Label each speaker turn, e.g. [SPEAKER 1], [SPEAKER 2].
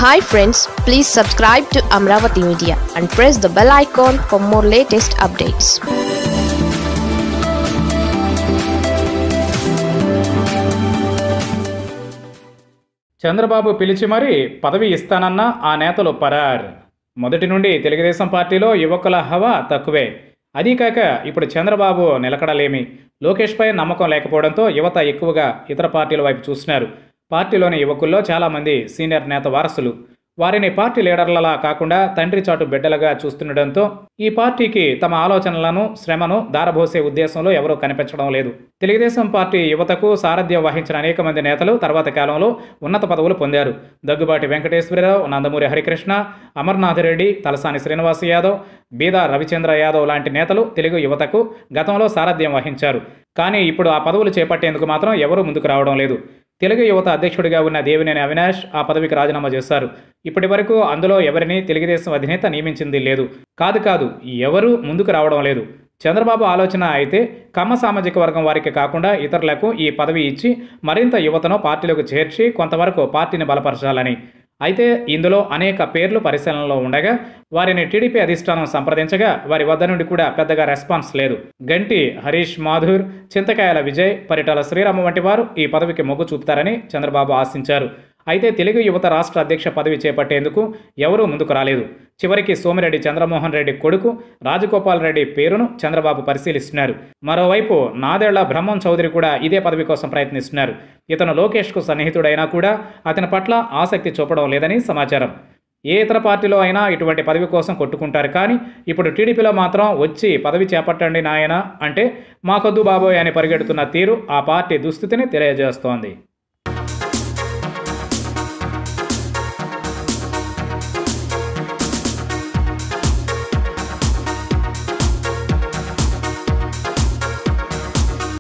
[SPEAKER 1] hi friends please subscribe to Amaravati media and press the bell icon for more latest updates
[SPEAKER 2] Chandrababu పిలిచి మరీ పదవి ఇస్తానన్న ఆ నేతలు పరార్ మొదటి నుండి తెలుగుదేశం పార్టీలో యువకుల హవా తక్కువే అదీ కాక ఇప్పుడు చంద్రబాబు నిలకడలేమి లోకేష్పై నమ్మకం లేకపోవడంతో యువత ఎక్కువగా ఇతర పార్టీల వైపు చూస్తున్నారు పార్టీలోని యువకుల్లో చాలామంది సీనియర్ నేత వారసులు వారిని పార్టీ లీడర్లలా కాకుండా తండ్రి చాటు బిడ్డలుగా చూస్తుండటంతో ఈ పార్టీకి తమ ఆలోచనలను శ్రమను దారబోసే ఉద్దేశంలో ఎవరూ కనిపించడం లేదు తెలుగుదేశం పార్టీ యువతకు సారథ్యం వహించిన అనేక మంది నేతలు తర్వాత కాలంలో ఉన్నత పదవులు పొందారు దగ్గుబాటి వెంకటేశ్వరరావు నందమూరి హరికృష్ణ అమర్నాథ్ రెడ్డి తలసాని శ్రీనివాస్ యాదవ్ బీదా రవిచంద్ర యాదవ్ లాంటి నేతలు తెలుగు యువతకు గతంలో సారథ్యం వహించారు కానీ ఇప్పుడు ఆ పదవులు చేపట్టేందుకు మాత్రం ఎవరూ ముందుకు రావడం లేదు తెలుగు యువత అధ్యక్షుడిగా ఉన్న దేవినేని అవినాష్ ఆ పదవికి రాజీనామా చేశారు ఇప్పటి వరకు అందులో ఎవరిని తెలుగుదేశం అధినేత నియమించింది లేదు కాదు కాదు ఎవరూ ముందుకు రావడం లేదు చంద్రబాబు ఆలోచన అయితే కమ్మ సామాజిక వర్గం వారికి కాకుండా ఇతరులకు ఈ పదవి ఇచ్చి మరింత యువతను పార్టీలోకి చేర్చి కొంతవరకు పార్టీని బలపరచాలని అయితే ఇందులో అనేక పేర్లు పరిశీలనలో ఉండగా వారిని టీడీపీ అధిష్టానం సంప్రదించగా వారి వద్ద నుండి కూడా పెద్దగా రెస్పాన్స్ లేదు గంటి హరీష్ మాధుర్ చింతకాయల విజయ్ పరిటాల శ్రీరామ వంటి వారు ఈ పదవికి మొగ్గు చూపుతారని చంద్రబాబు ఆశించారు అయితే తెలుగు యువత రాష్ట్ర అధ్యక్ష పదవి చేపట్టేందుకు ఎవరూ ముందుకు రాలేదు చివరికి సోమిరెడ్డి చంద్రమోహన్ రెడ్డి కొడుకు రాజగోపాల్ రెడ్డి పేరును చంద్రబాబు పరిశీలిస్తున్నారు మరోవైపు నాదేళ్ల బ్రహ్మం చౌదరి కూడా ఇదే పదవి కోసం ప్రయత్నిస్తున్నారు ఇతను లోకేష్కు సన్నిహితుడైనా కూడా అతని పట్ల ఆసక్తి చూపడం లేదని సమాచారం ఏ ఇతర పార్టీలో అయినా ఇటువంటి పదవి కోసం కొట్టుకుంటారు కానీ ఇప్పుడు టీడీపీలో మాత్రం వచ్చి పదవి చేపట్టండి నాయన అంటే మాకొద్దు బాబోయ్ అని పరిగెడుతున్న తీరు ఆ పార్టీ దుస్థితిని తెలియజేస్తోంది